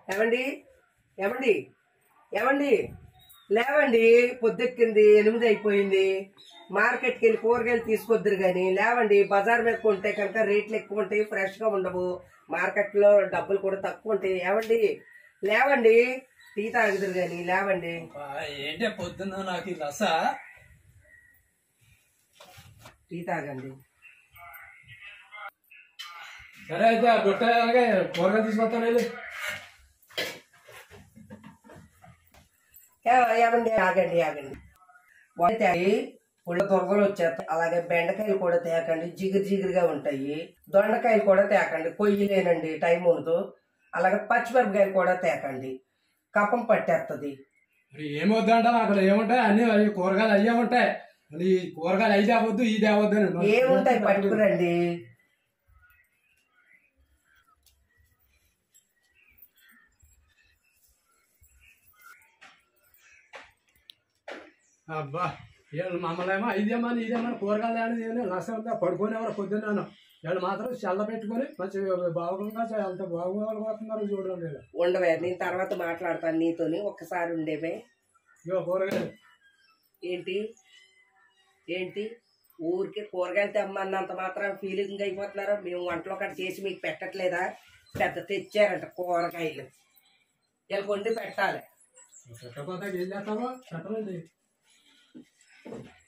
ఏమండి ఏమండి ఏమండి లేవండి పొద్దెక్కింది ఎనిమిది అయిపోయింది మార్కెట్కి వెళ్ళి కూరగాయలు తీసుకొద్దురు కానీ లేవండి బజార్ మీద కొంటే కనుక రేట్లు ఎక్కువ ఉంటాయి ఫ్రెష్గా ఉండవు మార్కెట్లో డబ్బులు కూడా తక్కువ ఉంటాయి ఏమండి లేవండి టీ తాగుదురు కానీ లేవండి అబ్బా, ఏంటే పొద్దున్న నాకు ఈ రస టీ తాగండి సరే అయితే ఆ బుట్ట అలాగే కూరగాయలు తీసుకొస్తాను వెళ్ళి ఏ- ఏమండి ఆగండి ఆగండి వంకాయ తేగి పుల్ల దొరగలు వచ్చేస్తాయి అలాగే బెండకాయలు కూడా తేకండి జిగురు జిగురుగా ఉంటాయి దొండకాయలు కూడా తేకండి కొయ్యలేనండి టైం ఉండదు అలాగే పచ్చిమిరపకాయలు కూడా తేకండి కపం పట్టేస్తుంది మరి ఏమొద్దంట అక్కడ ఏముంటాయి అన్ని అవి కూరగాయలు అయ్యే ఉంటాయి మరి ఈ కూరగాయలు అయి తేవద్దు ఈ తేవద్దు అని మరి ఏముంటాయి పట్టుకురండి అబ్బా వీళ్ళు మమ్మల్ని ఏమో ఇదేమని ఇదేమని కూరగాయలు అనేది ఏమో నష్టంగా పడుకునేవారు పొద్దున్నాను వీళ్ళు మాత్రం చల్ల పెట్టుకొని మంచి బాగుంగా అంత బాగుపడుతున్నారు చూడండి వీళ్ళు. ఉండవే నేను తర్వాత మాట్లాడతాను నీతోని ఒక్కసారి ఉండేవే ఇగో కూరగాయలు ఏంటి ఏంటి ఊరికే కూరగాయలు తెమ్మన్నంత మాత్రం ఫీలింగ్ అయిపోతున్నారు మేము వంటలో కట్ట చేసి మీకు పెట్టట్లేదా పెద్ద తెచ్చారంట కూరగాయలు వీళ్ళకి వండి పెట్టాలి పెట్టకపోతే ఏం చేస్తామో చెప్పండి